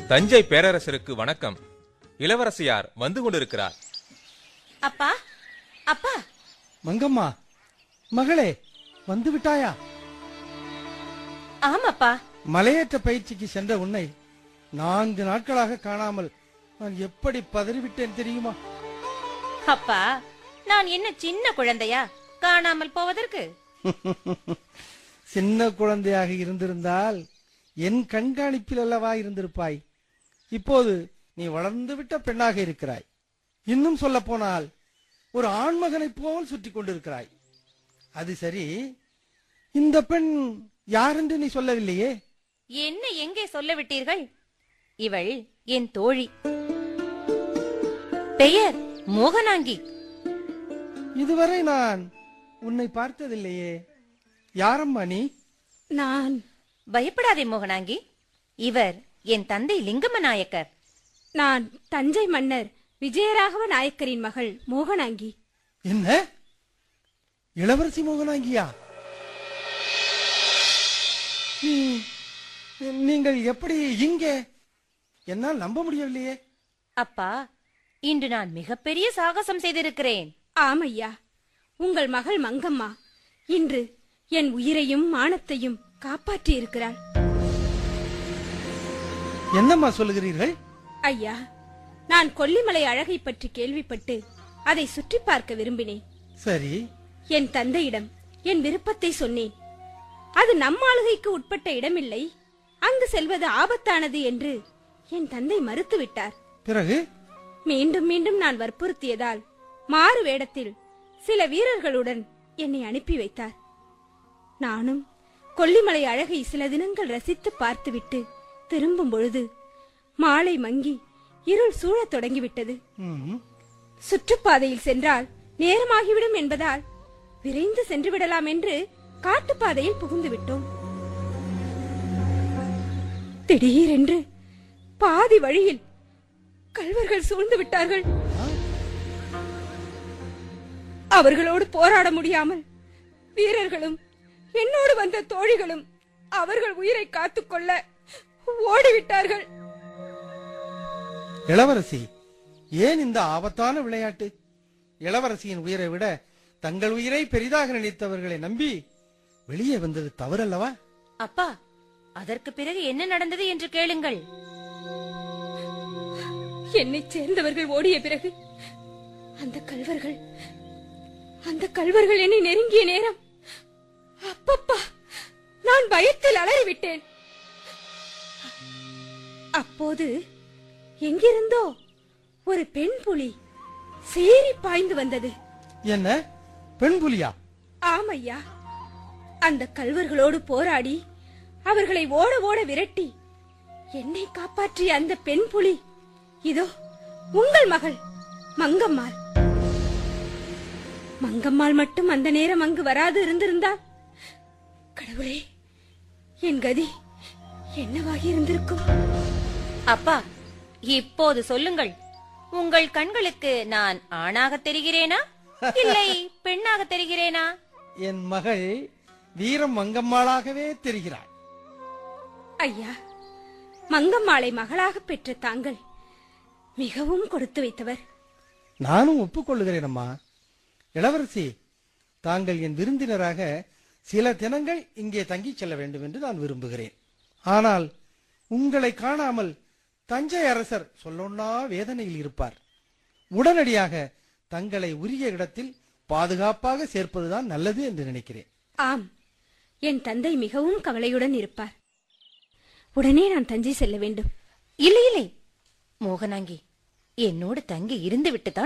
தஞ்சை பேரரசருக்கு வணக்கம் இளவரசியார் வந்து கொண்டிருக்கிறார் அப்பா அப்பா மங்கம்மா மகளே வந்து விட்டாயா ஆமாப்பா மலையேற்ற பயிற்சிக்கு சென்ற உன்னை நான்கு நாட்களாக காணாமல் நான் எப்படி பதறிவிட்டேன் தெரியுமா அப்பா நான் என்ன சின்ன குழந்தையா காணாமல் போவதற்கு சின்ன குழந்தையாக இருந்திருந்தால் என் கண்காணிப்பில் அல்லவா இருந்திருப்பாய் இப்போது நீ வளர்ந்து விட்ட பெண்ணாக இருக்கிறாய் இன்னும் சொல்ல போனால் ஒரு ஆண்மகனைப் போல் சுற்றி கொண்டிருக்கிறாய் அது சரி இந்த பெண் யாரென்று நீ சொல்லவில்லையே என்ன எங்கே சொல்ல விட்டீர்கள் இவள் என் தோழி பெயர் மோகனாங்கி இதுவரை நான் உன்னை பார்த்ததில்லையே யாரம்மா நீ நான் பயப்படாதே மோகனாங்கி இவர் என் தந்தை லிங்கம நாயக்கர் நான் தஞ்சை மன்னர் விஜயராகவ நாயக்கரின் மகள் மோகனாங்கி என்ன இளவரசி மோகனாங்கியா நீ- நீங்கள் எப்படி இங்கே என்னால் நம்ப முடியவில்லையே அப்பா இன்று நான் மிகப்பெரிய சாகசம் செய்திருக்கிறேன் ஆமையா உங்கள் மகள் மங்கம்மா இன்று என் உயிரையும் மானத்தையும் காப்பாற்றி இருக்கிறாள் என்னம்மா சொல்லுகிறீர்கள் ஐயா நான் கொல்லிமலை அழகை பற்றி கேள்விப்பட்டு அதை சுற்றி பார்க்க விரும்பினேன் சரி என் தந்தையிடம் என் விருப்பத்தை சொன்னேன் அது நம்மாளுகைக்கு உட்பட்ட இடமில்லை அங்கு செல்வது ஆபத்தானது என்று என் தந்தை மறுத்துவிட்டார் பிறகு மீண்டும் மீண்டும் நான் வற்புறுத்தியதால் மாறு வேடத்தில் சில வீரர்களுடன் என்னை அனுப்பி வைத்தார் நானும் கொல்லிமலை அழகை சில தினங்கள் ரசித்து பார்த்துவிட்டு திரும்பும் பொழுது மாலை மங்கி இருள் சூழத் தொடங்கிவிட்டது ம், சுற்றுப்பாதையில் சென்றால் நேரமாகிவிடும் என்பதால் விரைந்து சென்று விடலாம் என்று காட்டுப்பாதையில் புகுந்து விட்டோம் திடீரென்று பாதி வழியில் கள்வர்கள் சூழ்ந்து விட்டார்கள் அவர்களோடு போராட முடியாமல் வீரர்களும் என்னோடு வந்த தோழிகளும் அவர்கள் உயிரை காத்துக்கொள்ள ஓடிவிட்டார்கள் இளவரசி ஏன் இந்த ஆபத்தான விளையாட்டு இளவரசியின் உயிரை விட தங்கள் உயிரை பெரிதாக நினைத்தவர்களை நம்பி வெளியே வந்தது தவறல்லவா அப்பா அதற்கு பிறகு என்ன நடந்தது என்று கேளுங்கள் என்னை சேர்ந்தவர்கள் ஓடிய பிறகு அந்த கல்வர்கள் அந்த கல்வர்கள் என்னை நெருங்கிய நேரம் அப்பப்பா நான் பயத்தில் அலறிவிட்டேன் அப்போது எங்கிருந்தோ ஒரு பெண் புலி சீறி பாய்ந்து வந்தது என்ன பெண் புலியா ஆமையா அந்த கல்வர்களோடு போராடி அவர்களை ஓட ஓட விரட்டி என்னை காப்பாற்றிய அந்த பெண் புலி இதோ உங்கள் மகள் மங்கம்மாள் மங்கம்மாள் மட்டும் அந்த நேரம் அங்கு வராது இருந்திருந்தால் கடவுளே என் கதி என்னவாகி இருந்திருக்கும் அப்பா இப்போது சொல்லுங்கள் உங்கள் கண்களுக்கு நான் ஆணாக தெரிகிறேனா இல்லை பெண்ணாக தெரிகிறேனா என் மகள் வீரம் மங்கம்மாளாகவே தெரிகிறாள் ஐயா மங்கம்மாளை மகளாக பெற்ற தாங்கள் மிகவும் கொடுத்து வைத்தவர் நானும் ஒப்புக்கொள்ளுகிறேன் அம்மா இளவரசி தாங்கள் என் விருந்தினராக சில தினங்கள் இங்கே தங்கிச் செல்ல வேண்டும் என்று நான் விரும்புகிறேன் ஆனால் உங்களை காணாமல் தஞ்சை அரசர் சொல்லொன்னா வேதனையில் இருப்பார் உடனடியாக தங்களை உரிய இடத்தில் பாதுகாப்பாக சேர்ப்பதுதான் நல்லது என்று நினைக்கிறேன் ஆம் என் தந்தை மிகவும் கவலையுடன் இருப்பார் உடனே நான் தஞ்சை செல்ல வேண்டும் இல்லை இல்லை மோகனாங்கி என்னோடு தங்கி இருந்து விட்டு